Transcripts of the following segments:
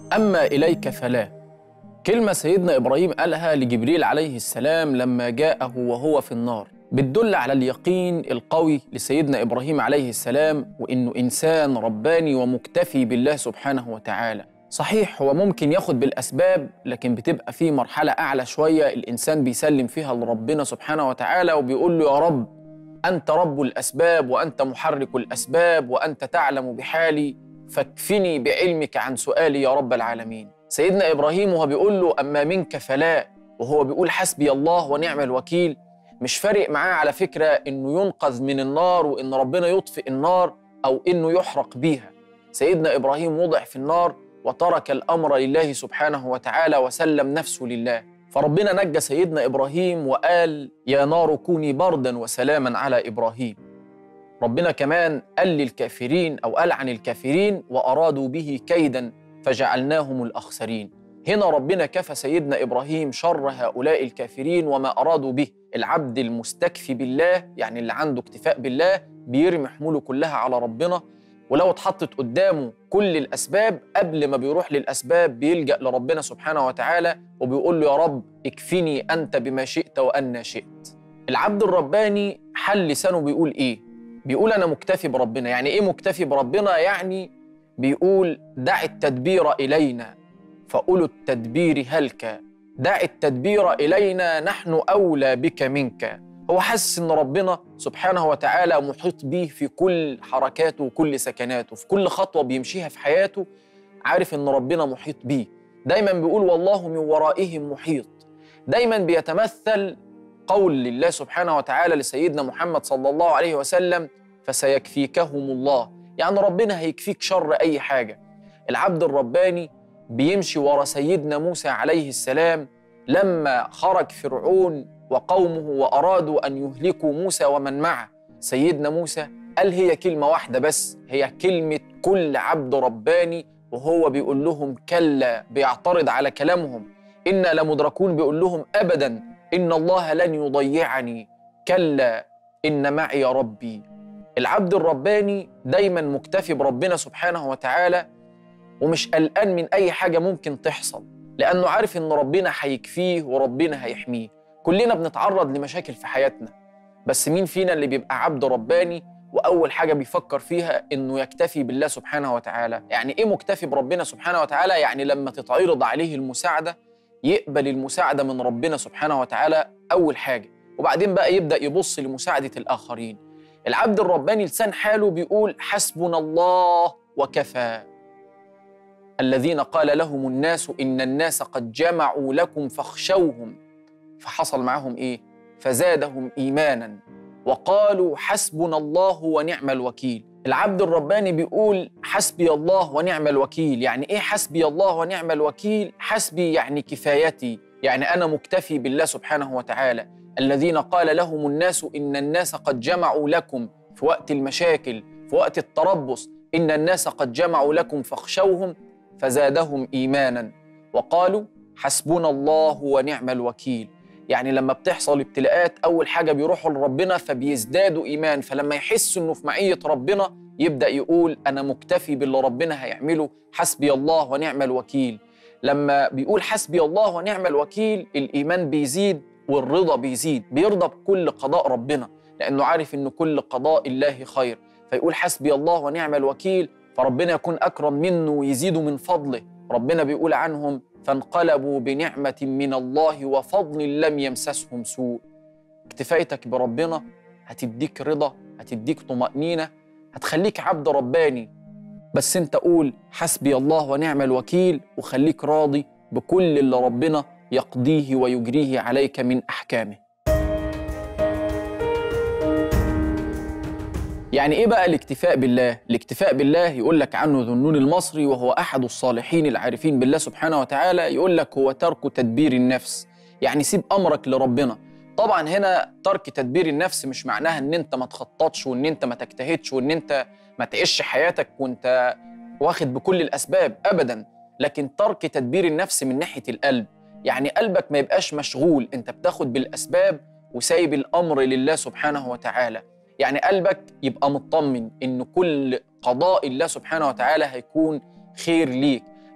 أما إليك فلا كلمة سيدنا إبراهيم قالها لجبريل عليه السلام لما جاءه وهو في النار بتدل على اليقين القوي لسيدنا إبراهيم عليه السلام وإنه إنسان رباني ومكتفي بالله سبحانه وتعالى صحيح هو ممكن ياخد بالأسباب لكن بتبقى في مرحلة أعلى شوية الإنسان بيسلم فيها لربنا سبحانه وتعالى وبيقول له يا رب أنت رب الأسباب وأنت محرك الأسباب وأنت تعلم بحالي فاكفني بعلمك عن سؤالي يا رب العالمين سيدنا إبراهيم وهو بيقول له أما منك فلا وهو بيقول حسبي الله ونعم الوكيل مش فارق معاه على فكرة إنه ينقذ من النار وإن ربنا يطفئ النار أو إنه يحرق بيها سيدنا إبراهيم وضع في النار وترك الأمر لله سبحانه وتعالى وسلم نفسه لله فربنا نجى سيدنا إبراهيم وقال يا نار كوني بردا وسلاما على إبراهيم ربنا كمان قال للكافرين أو قال عن الكافرين وأرادوا به كيدا فجعلناهم الأخسرين هنا ربنا كفى سيدنا إبراهيم شر هؤلاء الكافرين وما أرادوا به العبد المستكفي بالله يعني اللي عنده اكتفاء بالله بيرمي حموله كلها على ربنا ولو اتحطت قدامه كل الأسباب قبل ما بيروح للأسباب بيلجأ لربنا سبحانه وتعالى وبيقول له يا رب اكفني أنت بما شئت وأنا شئت العبد الرباني حل لسانه بيقول إيه؟ بيقول أنا مكتفي بربنا يعني إيه مكتفي بربنا؟ يعني بيقول دع التدبير إلينا فأولو التدبير هلك دع التدبير إلينا نحن أولى بك منك هو حاسس إن ربنا سبحانه وتعالى محيط بيه في كل حركاته وكل سكناته في كل خطوة بيمشيها في حياته عارف إن ربنا محيط بيه دايما بيقول والله من ورائهم محيط دايما بيتمثل قول لله سبحانه وتعالى لسيدنا محمد صلى الله عليه وسلم فسيكفيكهم الله يعني ربنا هيكفيك شر أي حاجة العبد الرباني بيمشي ورا سيدنا موسى عليه السلام لما خرج فرعون وقومه وأرادوا أن يهلكوا موسى ومن معه سيدنا موسى قال هي كلمة واحدة بس هي كلمة كل عبد رباني وهو بيقول لهم كلا بيعترض على كلامهم إنا لمدركون بيقول لهم أبدا إن الله لن يضيعني كلا إن معي ربي العبد الرباني دايما مكتفي بربنا سبحانه وتعالى ومش قلقان من أي حاجة ممكن تحصل لأنه عارف إن ربنا هيكفيه وربنا هيحميه كلنا بنتعرض لمشاكل في حياتنا بس مين فينا اللي بيبقى عبد رباني وأول حاجة بيفكر فيها إنه يكتفي بالله سبحانه وتعالى يعني إيه مكتفي بربنا سبحانه وتعالى يعني لما تتعرض عليه المساعدة يقبل المساعدة من ربنا سبحانه وتعالى أول حاجة وبعدين بقى يبدأ يبص لمساعدة الآخرين العبد الرباني لسان حاله بيقول حسبنا الله وكفى الذين قال لهم الناس إن الناس قد جمعوا لكم فاخشوهم فحصل معهم إيه؟ فزادهم إيمانا وقالوا حسبنا الله ونعم الوكيل العبد الرباني بيقول حسبي الله ونعم الوكيل يعني إيه حسبي الله ونعم الوكيل؟ حسبي يعني كفايتي يعني أنا مكتفي بالله سبحانه وتعالى الذين قال لهم الناس إن الناس قد جمعوا لكم في وقت المشاكل في وقت التربص إن الناس قد جمعوا لكم فاخشوهم فزادهم ايمانا وقالوا حسبنا الله ونعم الوكيل يعني لما بتحصل ابتلاءات اول حاجه بيروحوا لربنا فبيزدادوا ايمان فلما يحسوا انه في معيه ربنا يبدا يقول انا مكتفي باللي ربنا هيعمله حسبي الله ونعم الوكيل لما بيقول حسبي الله ونعم الوكيل الايمان بيزيد والرضا بيزيد بيرضى بكل قضاء ربنا لانه عارف ان كل قضاء الله خير فيقول حسبي الله ونعم الوكيل فربنا يكون أكرم منه ويزيد من فضله ربنا بيقول عنهم فانقلبوا بنعمة من الله وفضل لم يمسسهم سوء اكتفايتك بربنا هتديك رضا هتديك طمأنينة هتخليك عبد رباني بس انت قول حسبي الله ونعم الوكيل وخليك راضي بكل اللي ربنا يقضيه ويجريه عليك من أحكامه يعني ايه بقى الاكتفاء بالله؟ الاكتفاء بالله يقول لك عنه ذنون المصري وهو احد الصالحين العارفين بالله سبحانه وتعالى يقول لك هو ترك تدبير النفس، يعني سيب امرك لربنا. طبعا هنا ترك تدبير النفس مش معناها ان انت ما تخططش وان انت ما تجتهدش وان انت ما تعيش حياتك وانت واخد بكل الاسباب ابدا، لكن ترك تدبير النفس من ناحيه القلب، يعني قلبك ما يبقاش مشغول، انت بتاخد بالاسباب وسايب الامر لله سبحانه وتعالى. يعني قلبك يبقى مطمن ان كل قضاء الله سبحانه وتعالى هيكون خير ليك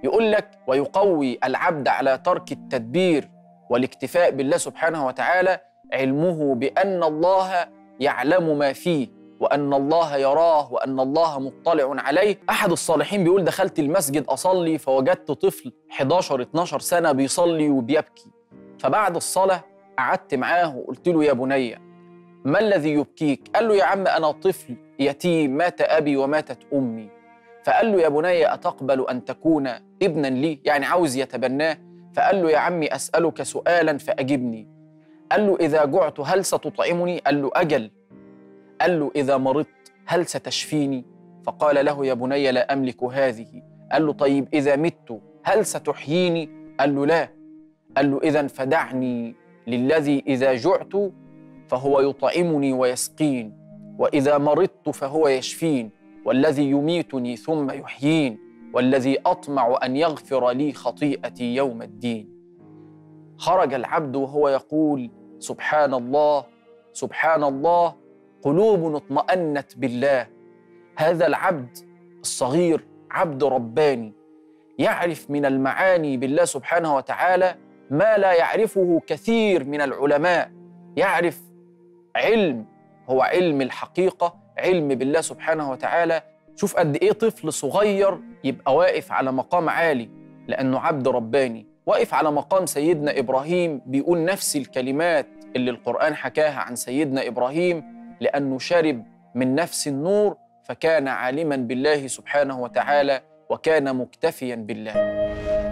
يقول لك ويقوي العبد على ترك التدبير والاكتفاء بالله سبحانه وتعالى علمه بأن الله يعلم ما فيه وأن الله يراه وأن الله مطلع عليه أحد الصالحين بيقول دخلت المسجد أصلي فوجدت طفل 11-12 سنة بيصلي وبيبكي فبعد الصلاة قعدت معاه وقلت له يا بني ما الذي يبكيك؟ قال له يا عم أنا طفل يتيم مات أبي وماتت أمي فقال له يا بني أتقبل أن تكون ابنا لي يعني عاوز يتبناه فقال له يا عمي أسألك سؤالا فأجبني قال له إذا جعت هل ستطعمني؟ قال له أجل قال له إذا مرضت هل ستشفيني؟ فقال له يا بني لا أملك هذه قال له طيب إذا مت هل ستحييني؟ قال له لا قال له إذا فدعني للذي إذا جعت فهو يطعمني ويسقين وإذا مرضت فهو يشفين والذي يميتني ثم يحيين والذي أطمع أن يغفر لي خطيئتي يوم الدين خرج العبد وهو يقول سبحان الله سبحان الله قلوب اطمأنت بالله هذا العبد الصغير عبد رباني يعرف من المعاني بالله سبحانه وتعالى ما لا يعرفه كثير من العلماء يعرف علم هو علم الحقيقه علم بالله سبحانه وتعالى شوف قد ايه طفل صغير يبقى واقف على مقام عالي لانه عبد رباني واقف على مقام سيدنا ابراهيم بيقول نفس الكلمات اللي القران حكاها عن سيدنا ابراهيم لانه شرب من نفس النور فكان عالما بالله سبحانه وتعالى وكان مكتفيا بالله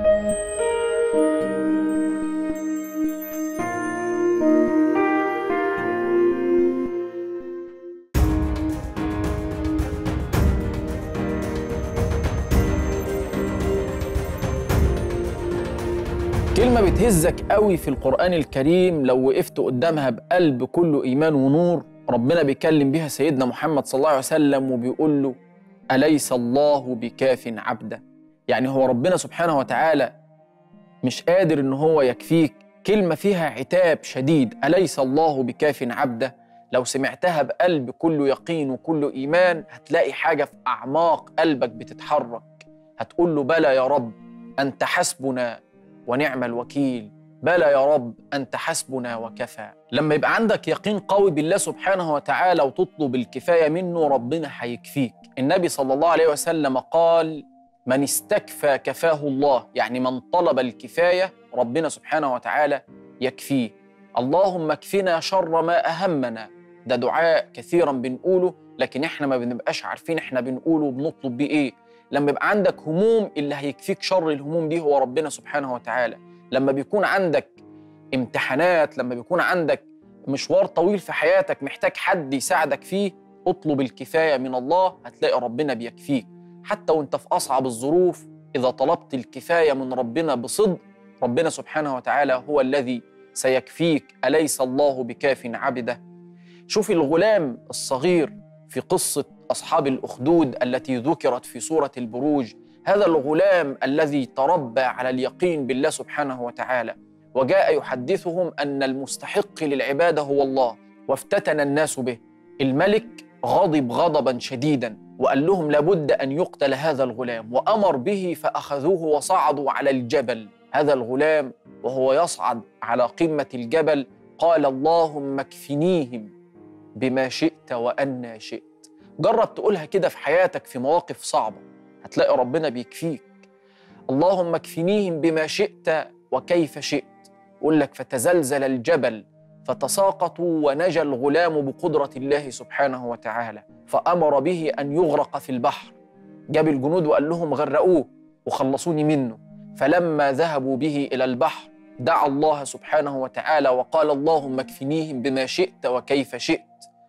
كلمة بتهزك قوي في القرآن الكريم لو وقفت قدامها بقلب كله إيمان ونور ربنا بيكلم بيها سيدنا محمد صلى الله عليه وسلم وبيقول له أليس الله بكاف عبده يعني هو ربنا سبحانه وتعالى مش قادر إن هو يكفيك كلمة فيها عتاب شديد أليس الله بكاف عبده لو سمعتها بقلب كله يقين وكله إيمان هتلاقي حاجة في أعماق قلبك بتتحرك هتقول له بلى يا رب أنت حسبنا ونعم الوكيل بلى يا رب أنت حسبنا وكفى لما يبقى عندك يقين قوي بالله سبحانه وتعالى وتطلب الكفاية منه ربنا هيكفيك النبي صلى الله عليه وسلم قال من استكفى كفاه الله يعني من طلب الكفاية ربنا سبحانه وتعالى يكفيه اللهم اكفنا شر ما أهمنا ده دعاء كثيرا بنقوله لكن احنا ما بنبقاش عارفين احنا بنقوله وبنطلب بيه ايه لما يبقى عندك هموم اللي هيكفيك شر الهموم دي هو ربنا سبحانه وتعالى لما بيكون عندك امتحانات لما بيكون عندك مشوار طويل في حياتك محتاج حد يساعدك فيه اطلب الكفاية من الله هتلاقي ربنا بيكفيك حتى وانت في أصعب الظروف إذا طلبت الكفاية من ربنا بصدق ربنا سبحانه وتعالى هو الذي سيكفيك أليس الله بكاف عبده شوف الغلام الصغير في قصة أصحاب الأخدود التي ذكرت في سورة البروج هذا الغلام الذي تربى على اليقين بالله سبحانه وتعالى وجاء يحدثهم أن المستحق للعبادة هو الله وافتتن الناس به الملك غضب غضبا شديدا وقال لهم لابد أن يقتل هذا الغلام وأمر به فأخذوه وصعدوا على الجبل هذا الغلام وهو يصعد على قمة الجبل قال اللهم اكفنيهم بما شئت وأنا شئت جرب تقولها كده في حياتك في مواقف صعبة هتلاقي ربنا بيكفيك اللهم اكفنيهم بما شئت وكيف شئت يقول لك فتزلزل الجبل فتساقطوا ونجا الغلام بقدرة الله سبحانه وتعالى فأمر به أن يغرق في البحر جاب الجنود وقال لهم غرقوه وخلصوني منه فلما ذهبوا به إلى البحر دعا الله سبحانه وتعالى وقال اللهم اكفنيهم بما شئت وكيف شئت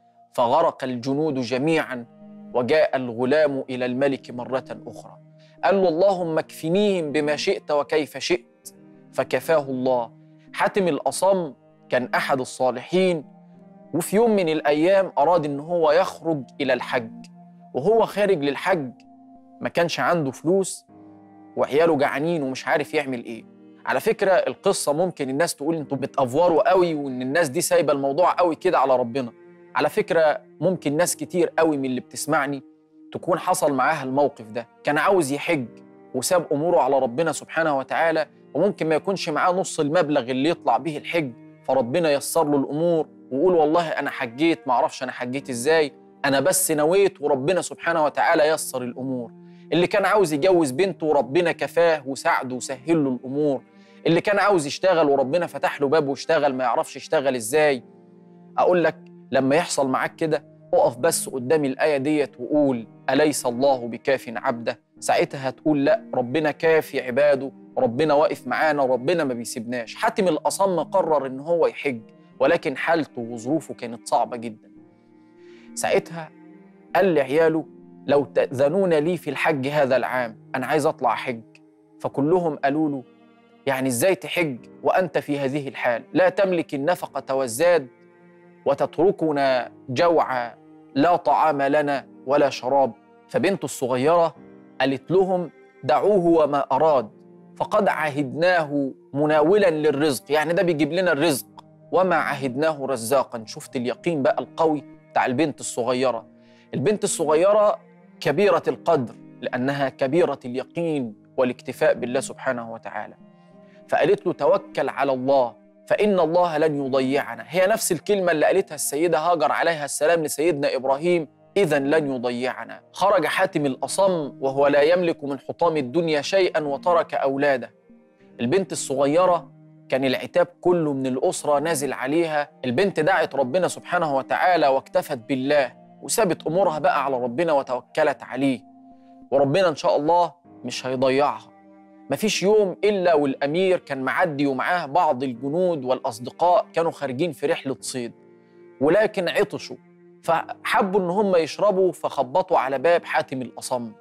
فغرق الجنود جميعا وجاء الغلام الى الملك مره اخرى قال له اللهم اكفنيهم بما شئت وكيف شئت فكفاه الله حاتم الاصم كان احد الصالحين وفي يوم من الايام اراد ان هو يخرج الى الحج وهو خارج للحج ما كانش عنده فلوس وعياله جعانين ومش عارف يعمل ايه على فكره القصه ممكن الناس تقول انتوا بتافوروا قوي وان الناس دي سايبه الموضوع قوي كده على ربنا على فكرة ممكن ناس كتير قوي من اللي بتسمعني تكون حصل معاها الموقف ده كان عاوز يحج وساب اموره على ربنا سبحانه وتعالى وممكن ما يكونش معاه نص المبلغ اللي يطلع به الحج فربنا يسر له الامور ويقول والله انا حجيت ما اعرفش انا حجيت ازاي انا بس نويت وربنا سبحانه وتعالى يسر الامور اللي كان عاوز يجوز بنته وربنا كفاه وساعده وسهل له الامور اللي كان عاوز يشتغل وربنا فتح له باب واشتغل ما يعرفش يشتغل ازاي اقول لك لما يحصل معاك كده اقف بس قدام الايه ديت وقول اليس الله بكاف عبده ساعتها هتقول لا ربنا كافي عباده ربنا واقف معانا ربنا ما بيسيبناش حاتم الاصم قرر ان هو يحج ولكن حالته وظروفه كانت صعبه جدا ساعتها قال لعياله لو تأذنون لي في الحج هذا العام أنا عايز أطلع حج فكلهم قالوا له يعني إزاي تحج وأنت في هذه الحال لا تملك النفقة والزاد وتتركنا جوعا لا طعام لنا ولا شراب فبنته الصغيرة قالت لهم دعوه وما أراد فقد عهدناه مناولا للرزق يعني ده بيجيب لنا الرزق وما عهدناه رزاقا شفت اليقين بقى القوي بتاع البنت الصغيرة البنت الصغيرة كبيرة القدر لأنها كبيرة اليقين والاكتفاء بالله سبحانه وتعالى فقالت له توكل على الله فإن الله لن يضيعنا هي نفس الكلمة اللي قالتها السيدة هاجر عليها السلام لسيدنا إبراهيم إذا لن يضيعنا خرج حاتم الأصم وهو لا يملك من حطام الدنيا شيئا وترك أولاده البنت الصغيرة كان العتاب كله من الأسرة نازل عليها البنت دعت ربنا سبحانه وتعالى واكتفت بالله وسابت أمورها بقى على ربنا وتوكلت عليه وربنا إن شاء الله مش هيضيعها مفيش يوم إلا والأمير كان معدي ومعاه بعض الجنود والأصدقاء كانوا خارجين في رحلة صيد ولكن عطشوا فحبوا إن هم يشربوا فخبطوا على باب حاتم الأصم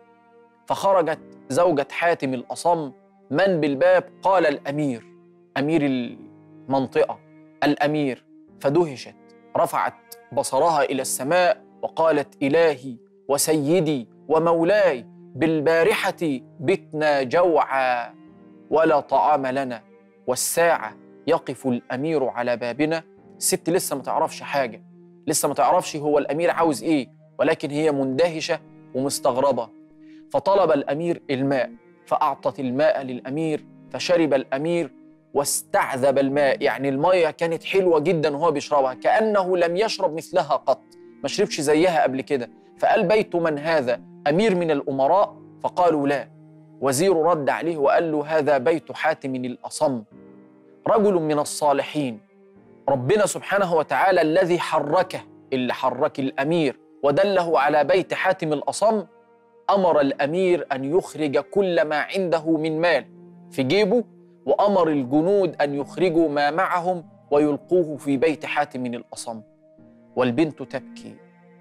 فخرجت زوجة حاتم الأصم من بالباب قال الأمير أمير المنطقة الأمير فدهشت رفعت بصرها إلى السماء وقالت إلهي وسيدي ومولاي بالبارحة بتنا جوعا ولا طعام لنا والساعة يقف الأمير على بابنا الست لسه ما تعرفش حاجة لسه ما تعرفش هو الأمير عاوز إيه ولكن هي مندهشة ومستغربة فطلب الأمير الماء فأعطت الماء للأمير فشرب الأمير واستعذب الماء يعني المية كانت حلوة جدا وهو بيشربها كأنه لم يشرب مثلها قط ما شربش زيها قبل كده فقال بيت من هذا أمير من الأمراء فقالوا لا وزير رد عليه وقال له هذا بيت حاتم الأصم رجل من الصالحين ربنا سبحانه وتعالى الذي حركه اللي حرك الأمير ودله على بيت حاتم الأصم أمر الأمير أن يخرج كل ما عنده من مال في جيبه وأمر الجنود أن يخرجوا ما معهم ويلقوه في بيت حاتم الأصم والبنت تبكي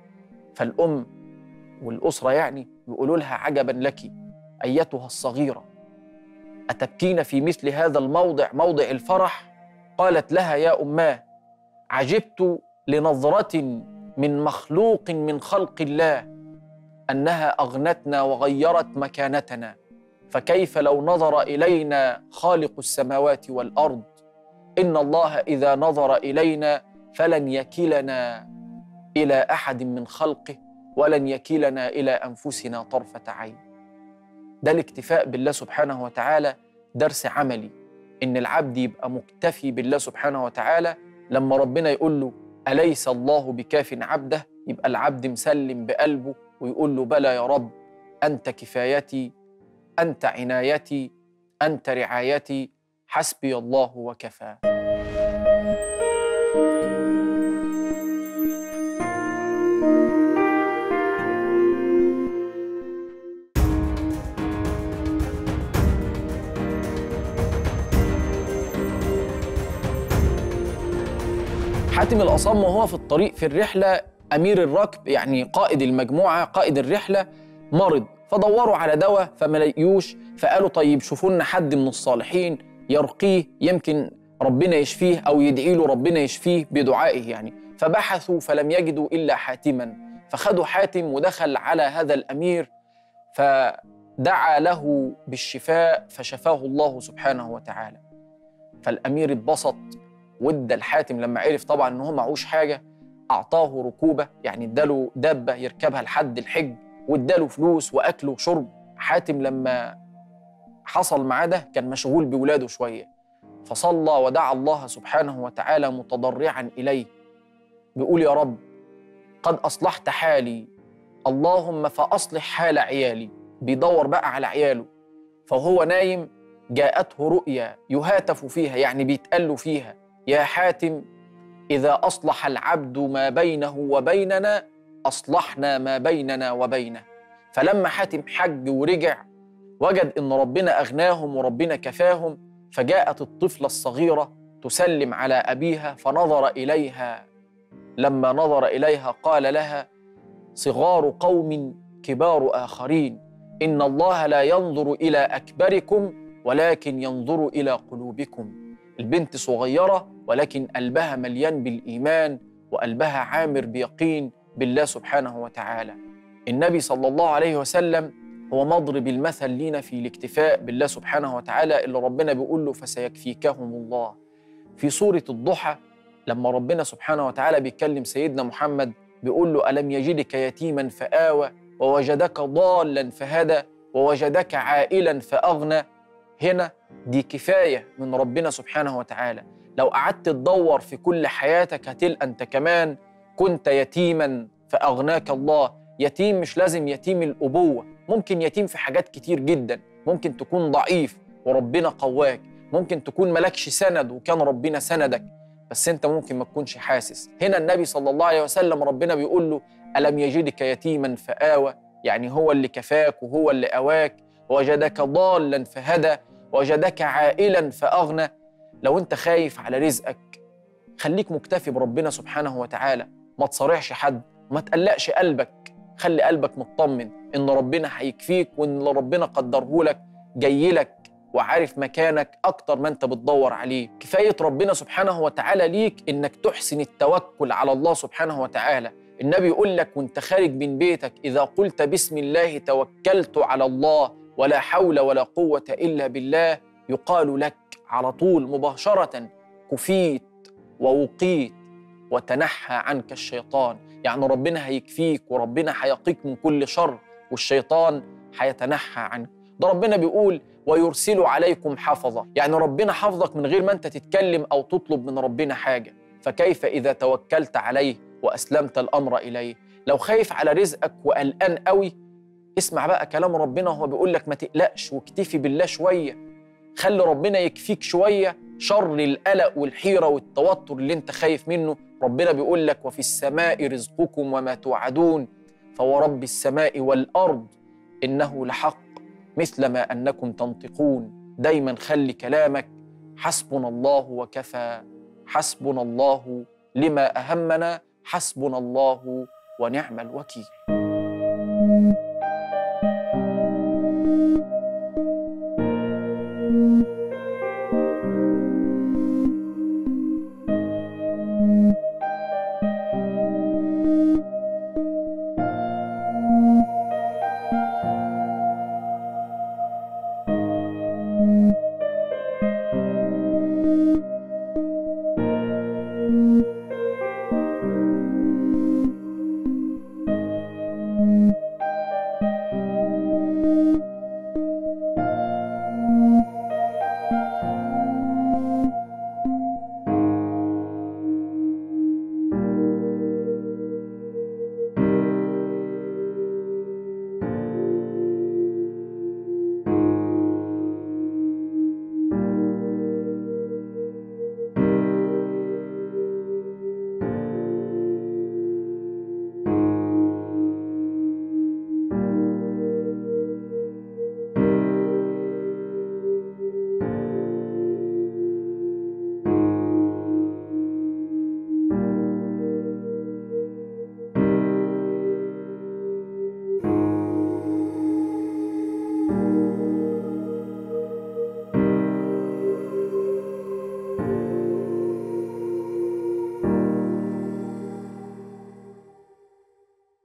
فالأم والأسرة يعني يقولوا لها عجبا لك أيتها الصغيرة أتبكين في مثل هذا الموضع موضع الفرح قالت لها يا أماه عجبت لنظرة من مخلوق من خلق الله أنها أغنتنا وغيرت مكانتنا فكيف لو نظر إلينا خالق السماوات والأرض إن الله إذا نظر إلينا فلن يكلنا الى احد من خلقه ولن يكلنا الى انفسنا طرفه عين ده الاكتفاء بالله سبحانه وتعالى درس عملي ان العبد يبقى مكتفي بالله سبحانه وتعالى لما ربنا يقول له اليس الله بكاف عبده يبقى العبد مسلم بقلبه ويقول له بلى يا رب انت كفايتي انت عنايتي انت رعايتي حسبي الله وكفى حاتم الأصم وهو في الطريق في الرحلة أمير الركب يعني قائد المجموعة قائد الرحلة مرض فدوروا على دواء فما لقيوش فقالوا طيب شوفوا لنا حد من الصالحين يرقيه يمكن ربنا يشفيه أو يدعي له ربنا يشفيه بدعائه يعني فبحثوا فلم يجدوا إلا حاتما فخدوا حاتم ودخل على هذا الأمير فدعا له بالشفاء فشفاه الله سبحانه وتعالى فالأمير اتبسط وادى الحاتم لما عرف طبعا ان هو معهوش حاجه اعطاه ركوبه يعني اداله دابه يركبها لحد الحج واداله فلوس واكل وشرب حاتم لما حصل معاه ده كان مشغول بولاده شوية فصلى ودعا الله سبحانه وتعالى متضرعا إليه بيقول يا رب قد أصلحت حالي اللهم فأصلح حال عيالي بيدور بقى على عياله فهو نايم جاءته رؤيا يهاتف فيها يعني بيتقال فيها يا حاتم إذا أصلح العبد ما بينه وبيننا أصلحنا ما بيننا وبينه فلما حاتم حج ورجع وجد إن ربنا أغناهم وربنا كفاهم فجاءت الطفلة الصغيرة تسلم على أبيها فنظر إليها لما نظر إليها قال لها صغار قوم كبار آخرين إن الله لا ينظر إلى أكبركم ولكن ينظر إلى قلوبكم البنت صغيرة ولكن قلبها مليان بالإيمان وقلبها عامر بيقين بالله سبحانه وتعالى النبي صلى الله عليه وسلم هو مضرب المثل لينا في الاكتفاء بالله سبحانه وتعالى اللي ربنا بيقول له فسيكفيكهم الله في سورة الضحى لما ربنا سبحانه وتعالى بيكلم سيدنا محمد بيقول له ألم يجدك يتيما فآوى ووجدك ضالا فهدى ووجدك عائلا فأغنى هنا دي كفاية من ربنا سبحانه وتعالى لو قعدت تدور في كل حياتك هتلقى أنت كمان كنت يتيما فأغناك الله يتيم مش لازم يتيم الأبوة ممكن يتيم في حاجات كتير جدا ممكن تكون ضعيف وربنا قواك ممكن تكون ملكش سند وكان ربنا سندك بس انت ممكن ما تكونش حاسس هنا النبي صلى الله عليه وسلم ربنا بيقول له ألم يجدك يتيما فآوى يعني هو اللي كفاك وهو اللي أواك وجدك ضالا فهدى وجدك عائلا فأغنى لو انت خايف على رزقك خليك مكتفي بربنا سبحانه وتعالى ما تصارعش حد وما تقلقش قلبك خلي قلبك مطمن ان ربنا هيكفيك وان اللي ربنا قدره لك جاي لك وعارف مكانك اكتر ما انت بتدور عليه كفايه ربنا سبحانه وتعالى ليك انك تحسن التوكل على الله سبحانه وتعالى النبي يقول لك وانت خارج من بيتك اذا قلت بسم الله توكلت على الله ولا حول ولا قوه الا بالله يقال لك على طول مباشره كفيت ووقيت وتنحى عنك الشيطان يعني ربنا هيكفيك وربنا هيقيك من كل شر والشيطان هيتنحى عنك ده ربنا بيقول ويرسل عليكم حفظة يعني ربنا حفظك من غير ما انت تتكلم او تطلب من ربنا حاجة فكيف اذا توكلت عليه واسلمت الامر اليه لو خايف على رزقك وقلقان قوي اسمع بقى كلام ربنا وهو بيقول لك ما تقلقش واكتفي بالله شويه خلي ربنا يكفيك شويه شر القلق والحيره والتوتر اللي انت خايف منه ربنا بيقول لك وفي السماء رزقكم وما توعدون فورب السماء والارض انه لحق مثل ما انكم تنطقون دايما خلي كلامك حسبنا الله وكفى حسبنا الله لما اهمنا حسبنا الله ونعم الوكيل